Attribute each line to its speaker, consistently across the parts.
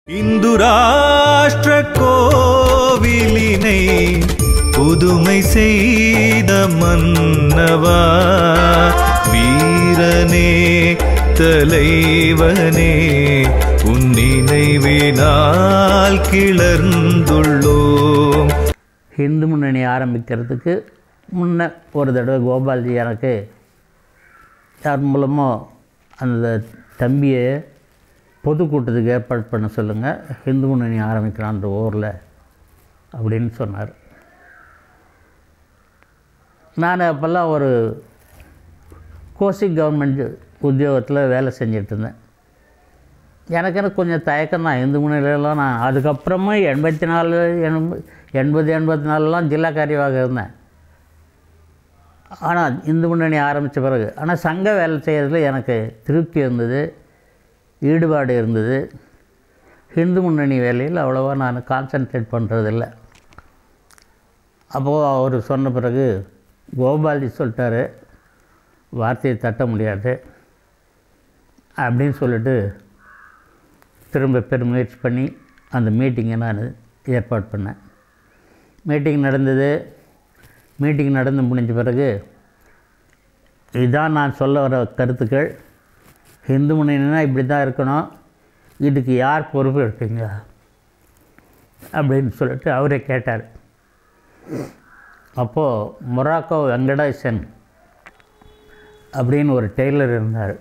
Speaker 1: இந்து ராஷ்டிர கோவிலினை புதுமை செய்த மன்னவா வீரனே தலைவனே உன் நினைவினால் கிளர்ந்துள்ளோம்
Speaker 2: ஹிந்து முன்னணி ஆரம்பிக்கிறதுக்கு முன்ன ஒரு தடவை கோபால்ஜி எனக்கு யார் மூலமோ அந்த தம்பியை பொதுக்கூட்டத்துக்கு ஏற்பாடு பண்ண சொல்லுங்கள் ஹிந்து முன்னணி ஆரம்பிக்கிறான் அந்த ஊரில் அப்படின்னு சொன்னார் நான் அப்போல்லாம் ஒரு கோசி கவர்மெண்ட் உத்தியோகத்தில் வேலை செஞ்சுட்டு இருந்தேன் எனக்கு எனக்கு கொஞ்சம் தயக்கம் தான் இந்து முன்னிலையெல்லாம் நான் அதுக்கப்புறமும் எண்பத்தி நாலு எண்ப- எண்பது எண்பத்தி நாலுலாம் ஜில்லா காரியவாக இருந்தேன் ஆனால் இந்து முன்னணி ஆரம்பித்த பிறகு ஆனால் சங்க வேலை செய்கிறதுல எனக்கு திருப்தி இருந்தது ஈடுபாடு இருந்தது ஹிந்து முன்னணி வேலையில் அவ்வளோவா நான் கான்சென்ட்ரேட் பண்ணுறதில்ல அப்போது அவர் சொன்ன பிறகு கோபால்ஜி சொல்லிட்டாரு வார்த்தையை தட்ட முடியாது அப்படின்னு சொல்லிட்டு திரும்ப பெருமுயற்சி பண்ணி அந்த மீட்டிங்கை நான் ஏற்பாடு பண்ணேன் மீட்டிங் நடந்தது மீட்டிங் நடந்து முடிஞ்ச பிறகு இதான் நான் சொல்ல வர கருத்துக்கள் ஹிந்து முன்னணினா இப்படி தான் இருக்கணும் இதுக்கு யார் பொறுப்பு எடுப்பீங்க அப்படின்னு சொல்லிட்டு அவரே கேட்டார் அப்போது மொராக்கோ வெங்கடேசன் அப்படின்னு ஒரு டெய்லர் இருந்தார்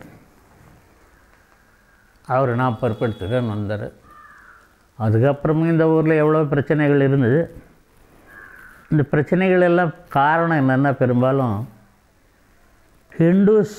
Speaker 2: அவர் நான் பொறுப்பெடுத்துக்கிறேன்னு வந்தார் அதுக்கப்புறமும் இந்த ஊரில் எவ்வளோ பிரச்சனைகள் இருந்தது இந்த பிரச்சனைகள் எல்லாம் காரணம் என்னென்னா பெரும்பாலும் ஹிந்துஸ்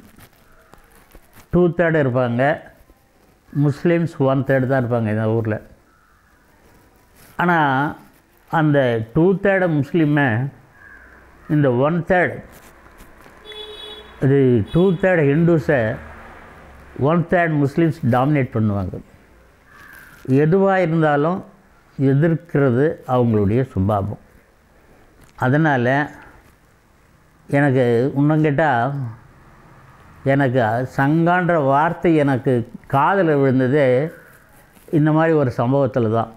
Speaker 2: டூ தேர்டு இருப்பாங்க முஸ்லீம்ஸ் ஒன் தேர்டு தான் இருப்பாங்க இந்த ஊரில் ஆனால் அந்த டூ தேர்டு முஸ்லீமை இந்த ஒன் தேர்ட் இது டூ தேர்ட் ஹிந்துஸை ஒன் தேர்ட் முஸ்லீம்ஸ் டாமினேட் பண்ணுவாங்க எதுவாக இருந்தாலும் எதிர்க்கிறது அவங்களுடைய சுபாவம் அதனால் எனக்கு இன்னும் கேட்டால் எனக்கு சங்கான்ற வார்த்தை எனக்கு காதில் விழுந்ததே இந்த மாதிரி ஒரு சம்பவத்தில் தான்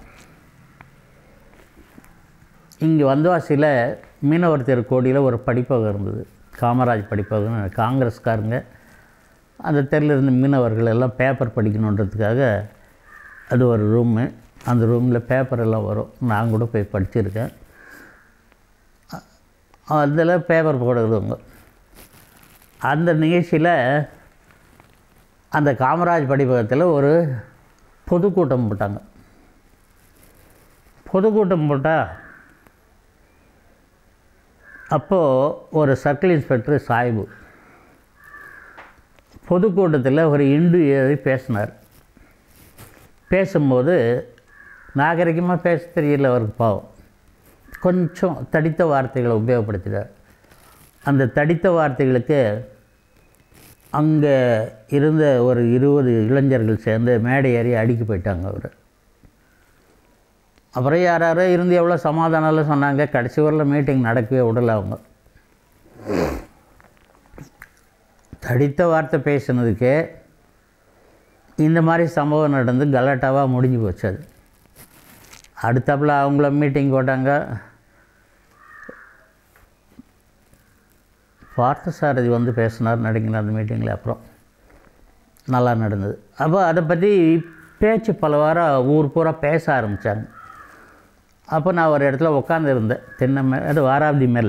Speaker 2: இங்கே வந்தவாசியில் மீனவர் தெருக்கோடியில் ஒரு படிப்பகம் இருந்தது காமராஜ் படிப்பகம் காங்கிரஸ்காரங்க அந்த தெருவில் இருந்த மீனவர்கள் எல்லாம் பேப்பர் படிக்கணுன்றதுக்காக அது ஒரு ரூமு அந்த ரூமில் பேப்பர் எல்லாம் வரும் நான் கூட போய் படிச்சிருக்கேன் அதில் பேப்பர் போடுறவங்க அந்த நிகழ்ச்சியில் அந்த காமராஜ் படிப்பகத்தில் ஒரு பொதுக்கூட்டம் போட்டாங்க பொதுக்கூட்டம் போட்டால் அப்போது ஒரு சர்க்கிள் இன்ஸ்பெக்டர் சாய்பு பொதுக்கூட்டத்தில் ஒரு இந்து ஏறி பேசினார் பேசும்போது நாகரிகமாக பேச தெரியல அவருக்கு பாவம் கொஞ்சம் தடித்த வார்த்தைகளை உபயோகப்படுத்தினார் அந்த தடித்த வார்த்தைகளுக்கு அங்கே இருந்த ஒரு இருபது இளைஞர்கள் சேர்ந்து மேடை ஏறி அடிக்க போயிட்டாங்க அவர் அப்புறம் யார் யாரோ இருந்து எவ்வளோ சமாதானம்லாம் சொன்னாங்க கடைசி வரல மீட்டிங் நடக்கவே விடல அவங்க தடித்த வார்த்தை பேசுனதுக்கே இந்த மாதிரி சம்பவம் நடந்து கலாட்டாவாக முடிஞ்சு போச்சு அது அடுத்தாப்புல அவங்கள மீட்டிங் போட்டாங்க பார்த்தசாரதி வந்து பேசினார் நடிகர் அந்த மீட்டிங்கில் அப்புறம் நல்லா நடந்தது அப்போ அதை பற்றி பேச்சு பல வாரம் ஊர் பூரா பேச ஆரம்பித்தாங்க அப்போ நான் ஒரு இடத்துல உட்காந்துருந்தேன் தென்னை மே அது வாராவதி மேலே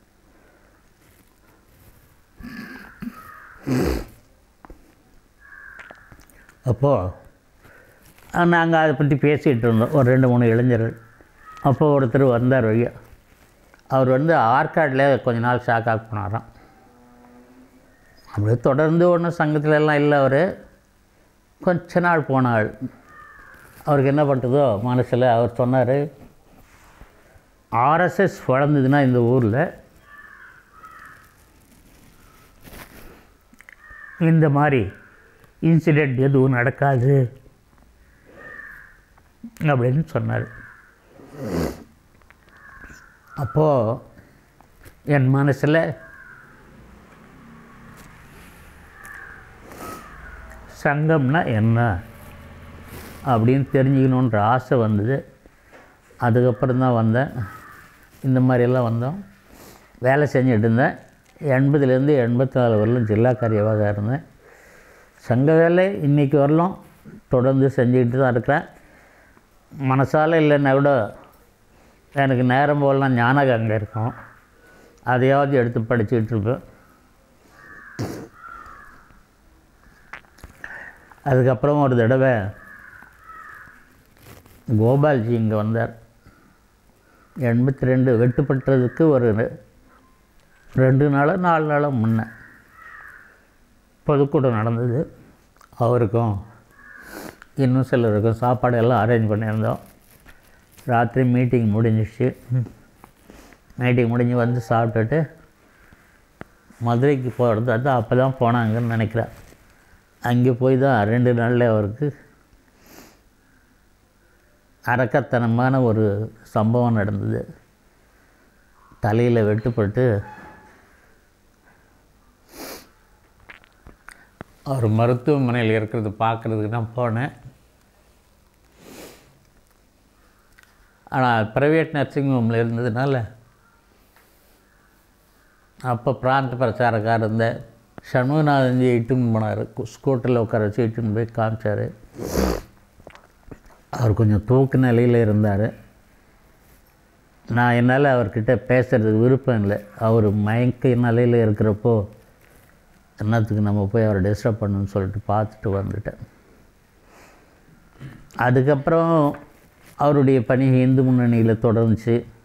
Speaker 2: அப்போது நாங்கள் அதை பற்றி பேசிகிட்டு இருந்தோம் ஒரு ரெண்டு மூணு இளைஞர்கள் அப்போ ஒருத்தர் வந்தார் வழியா அவர் வந்து ஆற்காட்டில் கொஞ்ச நாள் ஷாக்காக போனாராம் அப்படியே தொடர்ந்து ஒன்றும் சங்கத்துல எல்லாம் இல்லை அவர் கொஞ்ச நாள் போன ஆள் அவருக்கு என்ன பண்ணுறதோ மனசில் அவர் சொன்னார் ஆர்எஸ்எஸ் வளர்ந்ததுன்னா இந்த ஊரில் இந்த மாதிரி இன்சிடெண்ட் எதுவும் நடக்காது அப்படின்னு சொன்னார் அப்போது என் மனசில் சங்கம்னா என்ன அப்படின்னு தெரிஞ்சுக்கணுன்ற ஆசை வந்தது அதுக்கப்புறம் தான் வந்தேன் இந்த மாதிரியெல்லாம் வந்தோம் வேலை செஞ்சுட்டு இருந்தேன் எண்பதுலேருந்து எண்பத்தி நாலு வரலும் ஜில்லா காரியவாக இருந்தேன் சங்க வேலை இன்றைக்கி வரலும் தொடர்ந்து செஞ்சுக்கிட்டு தான் இருக்கிறேன் மனசால இல்லைன்னா கூட எனக்கு நேரம் போகலாம் ஞானகம் அங்கே இருக்கும் அதையாவது எடுத்து படிச்சுக்கிட்டு இருப்பேன் அதுக்கப்புறம் ஒரு தடவை கோபால்ஜி இங்கே வந்தார் எண்பத்தி ரெண்டு வெட்டுப்பட்டதுக்கு ஒரு ரெ- ரெண்டு நாளோ நாலு நாளோ முன்ன பொதுக்கூட்டம் நடந்தது அவருக்கும் இன்னும் சிலருக்கும் சாப்பாடு எல்லாம் அரேஞ்ச் பண்ணியிருந்தோம் ராத்திரி மீட்டிங் முடிஞ்சிச்சு மீட்டிங் முடிஞ்சு வந்து சாப்பிட்டுட்டு மதுரைக்கு போகிறது அது அப்போ தான் போனாங்கன்னு நினைக்கிறேன் அங்கே போய் தான் ரெண்டு நாளில் அவருக்கு அரக்கத்தனமான ஒரு சம்பவம் நடந்தது தலையில் வெட்டுப்பட்டு அவர் மருத்துவமனையில் இருக்கிறது பார்க்குறதுக்கு நான் போனேன் ஆனால் ப்ரைவேட் நர்சிங் ஹோமில் இருந்ததுனால அப்போ பிராந்த பிரச்சாரக்கார் இருந்த சண்முகநாதன்ஜி இட்டுன்னு போனார் ஸ்கூட்டரில் உட்கார வச்சு இட்டுன்னு போய் காமிச்சார் அவர் கொஞ்சம் தூக்கு நிலையில் இருந்தார் நான் என்னால் அவர்கிட்ட பேசுகிறதுக்கு விருப்பம் இல்லை அவர் மயக்க நிலையில் இருக்கிறப்போ என்னத்துக்கு நம்ம போய் அவரை டிஸ்டர்ப் பண்ணணும்னு சொல்லிட்டு பார்த்துட்டு வந்துட்டேன் அதுக்கப்புறம் அவருடைய பணி இந்து முன்னணியில் தொடர்ந்துச்சு